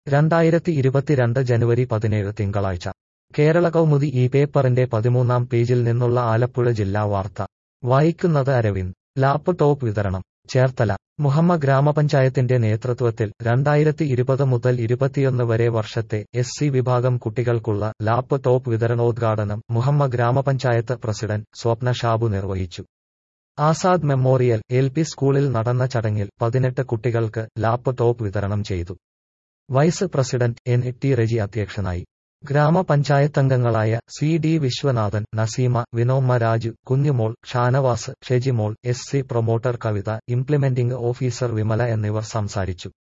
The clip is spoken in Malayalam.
രണ്ടായിരത്തി ഇരുപത്തിരണ്ട് ജനുവരി പതിനേഴ് തിങ്കളാഴ്ച കേരള കൗമുദി ഈ പേപ്പറിന്റെ പതിമൂന്നാം പേജിൽ നിന്നുള്ള ആലപ്പുഴ ജില്ലാ വാർത്ത വായിക്കുന്നത് അരവിന്ദ് ലാപ്ടോപ്പ് വിതരണം ചേർത്തല മുഹമ്മ ഗ്രാമപഞ്ചായത്തിന്റെ നേതൃത്വത്തിൽ രണ്ടായിരത്തി ഇരുപത് മുതൽ ഇരുപത്തിയൊന്ന് വരെ വർഷത്തെ എസ് സി വിഭാഗം കുട്ടികൾക്കുള്ള ലാപ്ടോപ്പ് വിതരണോദ്ഘാടനം മുഹമ്മ ഗ്രാമപഞ്ചായത്ത് പ്രസിഡന്റ് സ്വപ്ന ഷാബു നിർവഹിച്ചു ആസാദ് മെമ്മോറിയൽ എൽ പി സ്കൂളിൽ നടന്ന ചടങ്ങിൽ പതിനെട്ട് കുട്ടികൾക്ക് ലാപ്ടോപ്പ് വിതരണം ചെയ്തു vice president N T Reji അധ്യക്ഷനായി ഗ്രാമപഞ്ചായത്തംഗങ്ങളായ C D Viswanathan Naseema Vinomma Raju Kunjumol Shanavas Shejimol S C promoter Kavitha implementing officer Vimala എന്നിവർ സംസാരിച്ചു